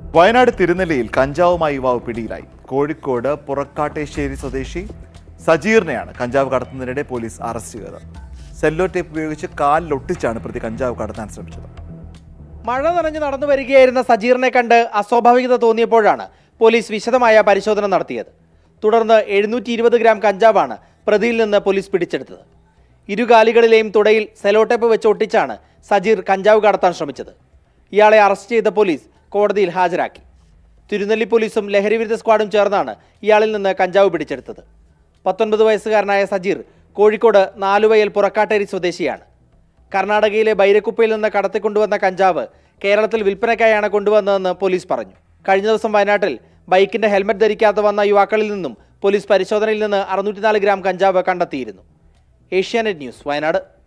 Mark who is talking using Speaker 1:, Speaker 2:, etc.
Speaker 1: വയനാട് തിരുനെല്ലിയിൽ കഞ്ചാവുമായി യുവാവ് പിടിയിലായി കോഴിക്കോട് പുറക്കാട്ടേശ്ശേരി സ്വദേശി സജീറിനെയാണ് കഞ്ചാവ് കടത്തുന്നതിനിടെ പോലീസ് അറസ്റ്റ് ചെയ്തത് സെല്ലോ ടേപ്പ് ഉപയോഗിച്ച് കാലിലൊട്ടിച്ചാണ് പ്രതി കഞ്ചാവ് കടത്താൻ ശ്രമിച്ചത്
Speaker 2: മഴ നനഞ്ഞു നടന്നു വരികയായിരുന്ന സജീറിനെ കണ്ട് അസ്വാഭാവികത തോന്നിയപ്പോഴാണ് പോലീസ് വിശദമായ പരിശോധന നടത്തിയത് തുടർന്ന് എഴുന്നൂറ്റി ഇരുപത് ഗ്രാം കഞ്ചാവാണ് പ്രതിയിൽ നിന്ന് പോലീസ് പിടിച്ചെടുത്തത് ഇരുകാലികളിലെയും തുടയിൽ സെലോട്ടേപ്പ് വെച്ച് ഒട്ടിച്ചാണ് സജീർ കഞ്ചാവ് കടത്താൻ ശ്രമിച്ചത് ഇയാളെ അറസ്റ്റ് ചെയ്ത പോലീസ് കോടതിയിൽ ഹാജരാക്കി തിരുനെല്ലി പോലീസും ലഹരിവിരുദ്ധ സ്ക്വാഡും ചേർന്നാണ് ഇയാളിൽ നിന്ന് കഞ്ചാവ് പിടിച്ചെടുത്തത് പത്തൊൻപത് വയസ്സുകാരനായ സജീർ കോഴിക്കോട് നാലുവയൽ പുറക്കാട്ടേരി സ്വദേശിയാണ് കർണാടകയിലെ ബൈരക്കുപ്പയിൽ നിന്ന് കടത്തിക്കൊണ്ടുവന്ന കഞ്ചാവ് കേരളത്തിൽ വിൽപ്പനയ്ക്കായാണ് കൊണ്ടുവന്നതെന്ന് പോലീസ് പറഞ്ഞു കഴിഞ്ഞ ദിവസം വയനാട്ടിൽ ബൈക്കിന്റെ ഹെൽമറ്റ് ധരിക്കാതെ വന്ന യുവാക്കളിൽ നിന്നും പോലീസ് പരിശോധനയിൽ നിന്ന് അറുന്നൂറ്റിനാല് ഗ്രാം കഞ്ചാവ് കണ്ടെത്തിയിരുന്നു ഏഷ്യാനെറ്റ് ന്യൂസ് വയനാട്